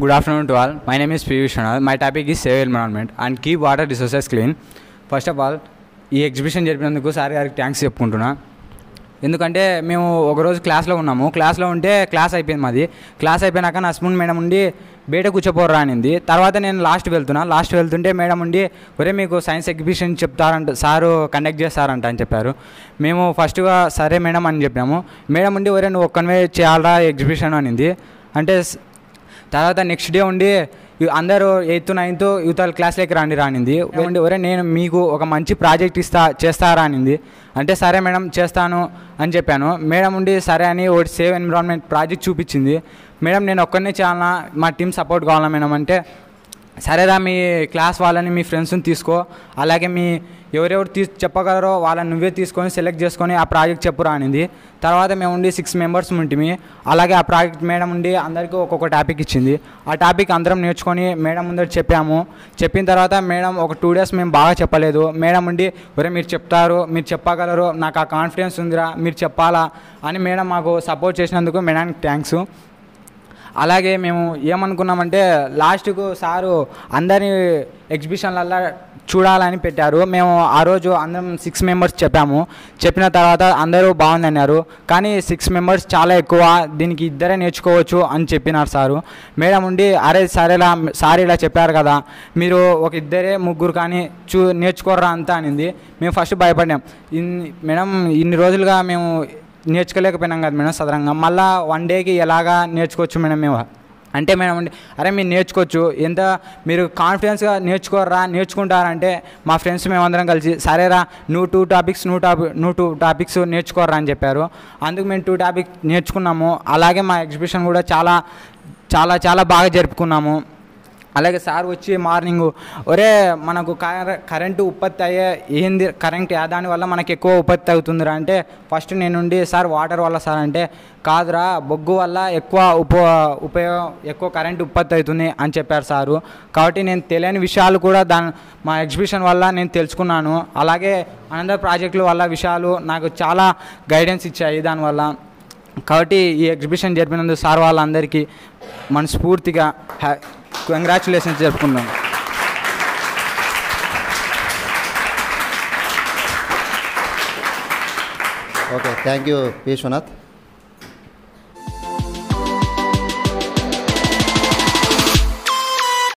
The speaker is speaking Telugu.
Good afternoon to all. My name is Piyush Anand. My topic is save environment and keep water resources clean. First of all ఈ ఎగ్జిబిషన్ జరిపినందుకు సార్ గారికి థ్యాంక్స్ చెప్పుకుంటున్నా ఎందుకంటే మేము ఒకరోజు క్లాస్లో ఉన్నాము క్లాస్లో ఉంటే క్లాస్ అయిపోయింది మాది క్లాస్ అయిపోయినాక నా స్పూన్ మేడం ఉండి బయట కూర్చోపోర్రా అనింది తర్వాత నేను లాస్ట్ వెళ్తున్నా లాస్ట్ వెళ్తుంటే మేడం ఉండి ఒరే మీకు సైన్స్ ఎగ్జిబిషన్ చెప్తారంట సారు కండక్ట్ చేస్తారంట అని చెప్పారు మేము ఫస్ట్గా సరే మేడం అని చెప్పాము మేడం ఉండి ఒరే నువ్వు ఒక్కనివే చేయాలరా ఎగ్జిబిషన్ అనింది అంటే స్- తర్వాత నెక్స్ట్ డే ఉండి ఇ- అందరూ ఎయిత్ నైన్త్ యూత్ క్లాస్లోకి రాండి రానింది ఉండి ఒరే నేను మీకు ఒక మంచి ప్రాజెక్ట్ ఇస్తా చేస్తారా అనింది అంటే సరే మేడం చేస్తాను అని చెప్పాను మేడం ఉండి సరే అని ఒకటి సేవ్ ఎన్విరాన్మెంట్ ప్రాజెక్ట్ చూపించింది మేడం నేను ఒక్కరినే చేయాలన్నా మా టీం సపోర్ట్ కావాలా మేడం అంటే సరేరా మీ క్లాస్ వాళ్ళని మీ ఫ్రెండ్స్ని తీసుకో అలాగే మీ ఎవరెవరు తీ చెప్పగలరో వాళ్ళని నువ్వే తీసుకొని సెలెక్ట్ చేసుకొని ఆ ప్రాజెక్ట్ చెప్పురా అనింది తర్వాత మేము ఉండి సిక్స్ మెంబర్స్ ఉంటిమి అలాగే ఆ ప్రాజెక్ట్ మేడం ఉండి అందరికీ ఒక్కొక్క టాపిక్ ఇచ్చింది ఆ టాపిక్ అందరం నేర్చుకొని మేడం ముందర చెప్పాము చెప్పిన తర్వాత మేడం ఒక టూ డేస్ మేము బాగా చెప్పలేదు మేడం ఉండి ఒరే మీరు చెప్తారు మీరు చెప్పగలరు నాకు ఆ కాన్ఫిడెన్స్ ఉందిరా మీరు చెప్పాలా అని మేడం మాకు సపోర్ట్ చేసినందుకు మేడానికి థ్యాంక్స్ అలాగే మేము ఏమనుకున్నామంటే లాస్ట్కు సారు అందరి ఎగ్జిబిషన్లల్లో చూడాలని పెట్టారు మేము ఆ రోజు అందరం సిక్స్ మెంబర్స్ చెప్పాము చెప్పిన తర్వాత అందరూ బాగుందన్నారు కానీ సిక్స్ మెంబర్స్ చాలా ఎక్కువ దీనికి ఇద్దరే నేర్చుకోవచ్చు అని చెప్పినారు సారు మేడం ఉండి అరే సరేలా సార్ ఇలా చెప్పారు కదా మీరు ఒక ఇద్దరే ముగ్గురు కానీ చూ నేర్చుకోర్రా అంతా అనింది మేము ఫస్ట్ భయపడ్డాం ఇన్ని మేడం ఇన్ని రోజులుగా మేము నేర్చుకోలేకపోయినాం కదా మేడం సదరంగా మళ్ళీ వన్ డేకి ఎలాగా నేర్చుకోవచ్చు మేడం మేము అంటే మేడం అంటే అరే మీరు నేర్చుకోవచ్చు ఎంత మీరు కాన్ఫిడెన్స్గా నేర్చుకోరా నేర్చుకుంటారంటే మా ఫ్రెండ్స్ మేమందరం కలిసి సరేరా నువ్వు టూ టాపిక్స్ నువ్వు టాపిక్ నువ్వు టూ టాపిక్స్ నేర్చుకోరా అని చెప్పారు అందుకు మేము టూ టాపిక్ నేర్చుకున్నాము అలాగే మా ఎగ్జిబిషన్ కూడా చాలా చాలా చాలా బాగా జరుపుకున్నాము అలాగే సార్ వచ్చి మార్నింగ్ ఒరే మనకు కర- కరెంటు ఉత్పత్తి అయ్యే ఏంది కరెంట్ ఏ దాని వల్ల మనకి ఎక్కువ ఉత్పత్తి అవుతుందిరా అంటే ఫస్ట్ నేనుండి సార్ వాటర్ వల్ల సార్ అంటే కాదురా బొగ్గు వల్ల ఎక్కువ ఉప ఉపయోగం ఎక్కువ కరెంట్ ఉత్పత్తి అవుతుంది అని చెప్పారు సారు కాబట్టి నేను తెలియని విషయాలు కూడా దాని మా ఎగ్జిబిషన్ వల్ల నేను తెలుసుకున్నాను అలాగే అనంతర ప్రాజెక్టుల వల్ల విషయాలు నాకు చాలా గైడెన్స్ ఇచ్చాయి దానివల్ల కాబట్టి ఈ ఎగ్జిబిషన్ జరిపినందుకు సార్ వాళ్ళందరికీ మనస్ఫూర్తిగా హ్యా కంగ్రాచులేషన్స్ జరుపుకున్నాం ఓకే థ్యాంక్ యూ విశ్వనాథ్